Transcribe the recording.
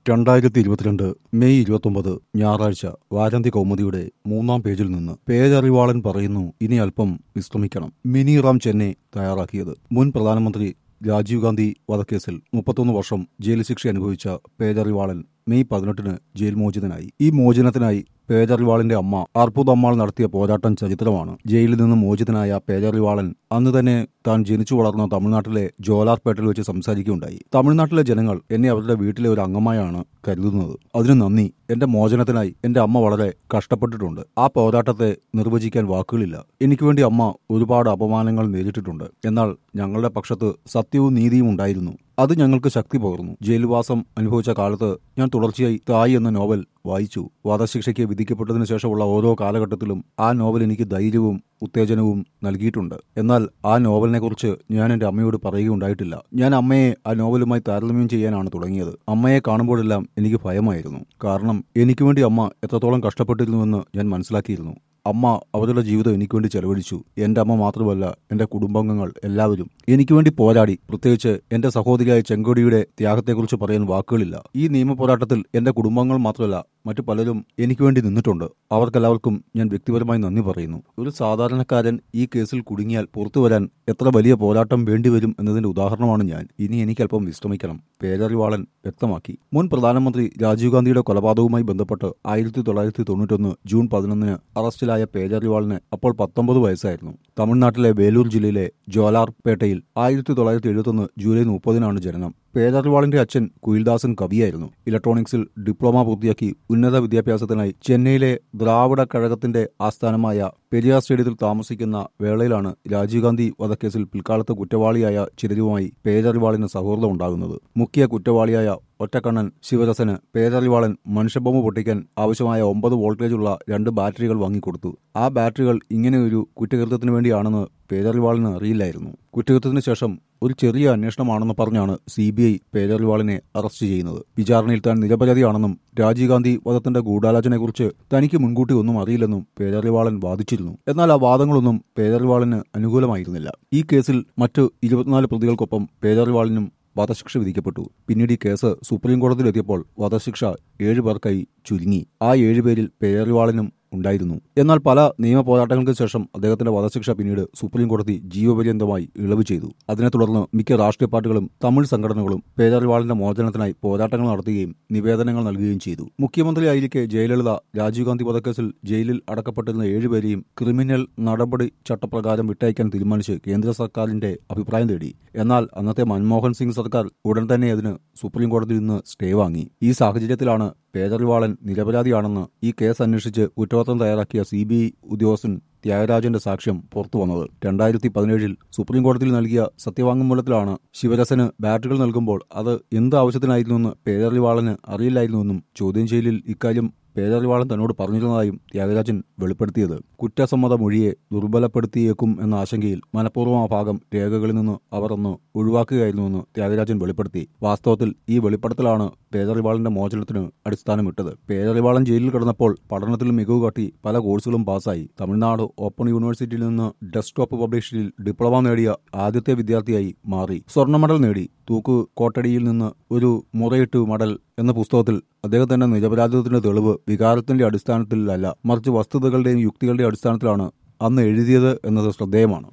രണ്ടായിരത്തി ഇരുപത്തിരണ്ട് മെയ് ഇരുപത്തൊമ്പത് ഞായറാഴ്ച വാരാന്ത്യ കൗമുദിയുടെ മൂന്നാം പേജിൽ നിന്ന് പേരറിവാളൻ പറയുന്നു ഇനി അല്പം വിശ്രമിക്കണം മിനി റാം ചെന്നൈ തയ്യാറാക്കിയത് മുൻ പ്രധാനമന്ത്രി രാജീവ് ഗാന്ധി വധക്കേസിൽ മുപ്പത്തൊന്ന് വർഷം ജയിൽ ശിക്ഷ അനുഭവിച്ച പേരറിവാളൻ മെയ് പതിനെട്ടിന് ജയിൽ മോചിതനായി ഈ മോചനത്തിനായി പേരറിവാളിന്റെ അമ്മ അർപ്പുതമ്മാൾ നടത്തിയ പോരാട്ടം ചരിത്രമാണ് ജയിലിൽ നിന്ന് മോചിതനായ പേരറിവാളൻ അന്ന് തന്നെ താൻ ജനിച്ചു വളർന്ന തമിഴ്നാട്ടിലെ ജോലാർപേട്ടയിൽ വെച്ച് സംസാരിക്കുകയുണ്ടായി തമിഴ്നാട്ടിലെ ജനങ്ങൾ എന്നെ അവരുടെ വീട്ടിലെ ഒരു അംഗമായാണ് കരുതുന്നത് അതിന് നന്ദി എന്റെ മോചനത്തിനായി എന്റെ അമ്മ വളരെ കഷ്ടപ്പെട്ടിട്ടുണ്ട് ആ പോരാട്ടത്തെ നിർവചിക്കാൻ വാക്കുകളില്ല എനിക്ക് വേണ്ടി അമ്മ ഒരുപാട് അപമാനങ്ങൾ നേരിട്ടിട്ടുണ്ട് എന്നാൽ ഞങ്ങളുടെ പക്ഷത്ത് സത്യവും നീതിയും ഉണ്ടായിരുന്നു അത് ഞങ്ങൾക്ക് ശക്തി പകർന്നു ജയിൽവാസം അനുഭവിച്ച കാലത്ത് ഞാൻ തുടർച്ചയായി തായ് എന്ന നോവൽ വായിച്ചു വധശിക്ഷയ്ക്ക് വിധിക്കപ്പെട്ടതിനു ശേഷമുള്ള ഓരോ കാലഘട്ടത്തിലും ആ നോവൽ എനിക്ക് ധൈര്യവും ഉത്തേജനവും നൽകിയിട്ടുണ്ട് എന്നാൽ ആ നോവലിനെ കുറിച്ച് ഞാൻ എന്റെ അമ്മയോട് പറയുകയുണ്ടായിട്ടില്ല ഞാൻ അമ്മയെ ആ നോവലുമായി താരതമ്യം ചെയ്യാനാണ് തുടങ്ങിയത് അമ്മയെ കാണുമ്പോഴെല്ലാം എനിക്ക് ഭയമായിരുന്നു കാരണം എനിക്ക് വേണ്ടി അമ്മ എത്രത്തോളം കഷ്ടപ്പെട്ടിരുന്നുവെന്ന് ഞാൻ മനസ്സിലാക്കിയിരുന്നു അമ്മ അവരുടെ ജീവിതം എനിക്ക് വേണ്ടി ചെലവഴിച്ചു എന്റെ അമ്മ മാത്രമല്ല എന്റെ കുടുംബാംഗങ്ങൾ എല്ലാവരും എനിക്ക് വേണ്ടി പോരാടി പ്രത്യേകിച്ച് എന്റെ സഹോദരിയായ ചെങ്കോടിയുടെ ത്യാഗത്തെക്കുറിച്ച് പറയാൻ വാക്കുകളില്ല ഈ നിയമ പോരാട്ടത്തിൽ എന്റെ കുടുംബാംഗങ്ങൾ മാത്രമല്ല മറ്റു പലരും എനിക്ക് വേണ്ടി നിന്നിട്ടുണ്ട് അവർക്കെല്ലാവർക്കും ഞാൻ വ്യക്തിപരമായി നന്ദി പറയുന്നു ഒരു സാധാരണക്കാരൻ ഈ കേസിൽ കുടുങ്ങിയാൽ പുറത്തു വരാൻ എത്ര വലിയ പോരാട്ടം വേണ്ടിവരും എന്നതിന്റെ ഉദാഹരണമാണ് ഞാൻ ഇനി എനിക്ക് അല്പം വിശ്രമിക്കണം പേരറിവാളൻ വ്യക്തമാക്കി മുൻ പ്രധാനമന്ത്രി രാജീവ് ഗാന്ധിയുടെ കൊലപാതകവുമായി ബന്ധപ്പെട്ട് ആയിരത്തി തൊള്ളായിരത്തി തൊണ്ണൂറ്റൊന്ന് ജൂൺ പതിനൊന്നിന് അറസ്റ്റിലായ പേരറിവാളിന് അപ്പോൾ പത്തൊമ്പത് വയസ്സായിരുന്നു തമിഴ്നാട്ടിലെ വേലൂർ ജില്ലയിലെ ജോലാർപേട്ടയിൽ ആയിരത്തി തൊള്ളായിരത്തി എഴുപത്തൊന്ന് ജൂലൈ മുപ്പതിനാണ് ജനനം പേരറിവാളിന്റെ അച്ഛൻ കുയിൽദാസൻ കവിയായിരുന്നു ഇലക്ട്രോണിക്സിൽ ഡിപ്ലോമ പൂർത്തിയാക്കി ഉന്നത വിദ്യാഭ്യാസത്തിനായി ചെന്നൈയിലെ ദ്രാവിഡ കഴകത്തിന്റെ ആസ്ഥാനമായ പെരിയാർ സ്റ്റേഡിയത്തിൽ താമസിക്കുന്ന വേളയിലാണ് രാജീവ് ഗാന്ധി വധക്കേസിൽ പിൽക്കാലത്ത് കുറ്റവാളിയായ ചിരരുമായി പേരറിവാളിന് സൗഹൃദം ഉണ്ടാകുന്നത് മുഖ്യ കുറ്റവാളിയായ ഒറ്റക്കണ്ണൻ ശിവരസന് പേരറിവാളൻ മനുഷ്യബോംബ് പൊട്ടിക്കാൻ ആവശ്യമായ ഒമ്പത് വോൾട്ടേജുള്ള രണ്ട് ബാറ്ററികൾ വാങ്ങിക്കൊടുത്തു ആ ബാറ്ററികൾ ഇങ്ങനെയൊരു കുറ്റകൃത്യത്തിന് വേണ്ടിയാണെന്ന് പേരറിവാളിന് അറിയില്ലായിരുന്നു കുറ്റകൃത്യത്തിന് ശേഷം ഒരു ചെറിയ അന്വേഷണമാണെന്ന് പറഞ്ഞാണ് സി ബി ഐ പേരറിവാളിനെ അറസ്റ്റ് ചെയ്യുന്നത് വിചാരണയിൽ താൻ നിരപരാധിയാണെന്നും രാജീവ് ഗാന്ധി വധത്തിന്റെ ഗൂഢാലോചനയെക്കുറിച്ച് തനിക്ക് മുൻകൂട്ടി ഒന്നും അറിയില്ലെന്നും പേരറിവാളൻ വാദിച്ചിരുന്നു എന്നാൽ ആ വാദങ്ങളൊന്നും പേരറിവാളിന് അനുകൂലമായിരുന്നില്ല ഈ കേസിൽ മറ്റു ഇരുപത്തിനാല് പ്രതികൾക്കൊപ്പം പേരറിവാളിനും വധശിക്ഷ വിധിക്കപ്പെട്ടു പിന്നീട് ഈ കേസ് സുപ്രീം കോടതിയിലെത്തിയപ്പോൾ വധശിക്ഷ ഏഴു പേർക്കായി ചുരുങ്ങി ആ ഏഴുപേരിൽ പേരറിവാളിനും ഉണ്ടായിരുന്നു എന്നാൽ പല നിയമ പോരാട്ടങ്ങൾക്ക് ശേഷം അദ്ദേഹത്തിന്റെ വധശിക്ഷ പിന്നീട് സുപ്രീം കോടതി ജീവപര്യന്തമായി ഇളവ് ചെയ്തു അതിനെ തുടർന്ന് മിക്ക രാഷ്ട്രീയ പാർട്ടികളും തമിഴ് സംഘടനകളും പേരറിവാളിന്റെ മോചനത്തിനായി പോരാട്ടങ്ങൾ നടത്തുകയും നിവേദനങ്ങൾ നൽകുകയും ചെയ്തു മുഖ്യമന്ത്രിയായിരിക്കെ ജയലളിത രാജീവ് ഗാന്ധി വധക്കേസിൽ ജയിലിൽ അടക്കപ്പെട്ടിരുന്ന ഏഴുപേരെയും ക്രിമിനൽ നടപടി ചട്ടപ്രകാരം വിട്ടയക്കാൻ തീരുമാനിച്ച് കേന്ദ്ര സർക്കാരിന്റെ അഭിപ്രായം തേടി എന്നാൽ അന്നത്തെ മൻമോഹൻ സിംഗ് സർക്കാർ ഉടൻ തന്നെ അതിന് സുപ്രീം കോടതിയിൽ നിന്ന് സ്റ്റേ വാങ്ങി ഈ സാഹചര്യത്തിലാണ് പേരറിവാളൻ നിരപരാധിയാണെന്ന് ഈ കേസ് അന്വേഷിച്ച് കുറ്റപത്രം തയ്യാറാക്കിയ സി ബി ഐ ഉദ്യോഗസ്ഥൻ ത്യാഗരാജന്റെ സാക്ഷ്യം പുറത്തു വന്നത് രണ്ടായിരത്തി പതിനേഴിൽ സുപ്രീം കോടതിയിൽ നൽകിയ സത്യവാങ്മൂലത്തിലാണ് ശിവരസന് ബാറ്ററികൾ നൽകുമ്പോൾ അത് എന്ത് ആവശ്യത്തിനായിരുന്നുവെന്ന് പേരറിവാളന് അറിയില്ലായിരുന്നുവെന്നും ചോദ്യം ചെയ്യലിൽ ഇക്കാര്യം പേരറിവാളൻ തന്നോട് പറഞ്ഞിരുന്നതായും ത്യാഗരാജൻ വെളിപ്പെടുത്തിയത് കുറ്റസമ്മത മൊഴിയെ ദുർബലപ്പെടുത്തിയേക്കും എന്ന ആശങ്കയിൽ മനഃപൂർവ്വം ആ ഭാഗം രേഖകളിൽ നിന്ന് അവർ ഒന്ന് ഒഴിവാക്കുകയായിരുന്നുവെന്ന് ത്യാഗരാജൻ വെളിപ്പെടുത്തി വാസ്തവത്തിൽ ഈ വെളിപ്പെടുത്തലാണ് പേരറിവാളന്റെ മോചനത്തിന് അടിസ്ഥാനമിട്ടത് പേരറിവാളൻ ജയിലിൽ കിടന്നപ്പോൾ പഠനത്തിൽ മികവ് കാട്ടി പല കോഴ്സുകളും പാസ്സായി തമിഴ്നാട് ഓപ്പൺ യൂണിവേഴ്സിറ്റിയിൽ നിന്ന് ഡെസ്ക്ടോപ്പ് പബ്ലിഷിംഗിൽ ഡിപ്ലോമ നേടിയ ആദ്യത്തെ വിദ്യാർത്ഥിയായി മാറി സ്വർണ്ണ മെഡൽ നേടി തൂക്ക് കോട്ടടിയിൽ നിന്ന് ഒരു മുറയിട്ട് മടൽ എന്ന പുസ്തകത്തിൽ അദ്ദേഹത്തിന്റെ നിരപരാധിത്വത്തിന്റെ തെളിവ് വികാരത്തിന്റെ അടിസ്ഥാനത്തിലല്ല മറിച്ച് വസ്തുതകളുടെയും യുക്തികളുടെയും അടിസ്ഥാനത്തിലാണ് അന്ന് എഴുതിയത് എന്നത് ശ്രദ്ധേയമാണ്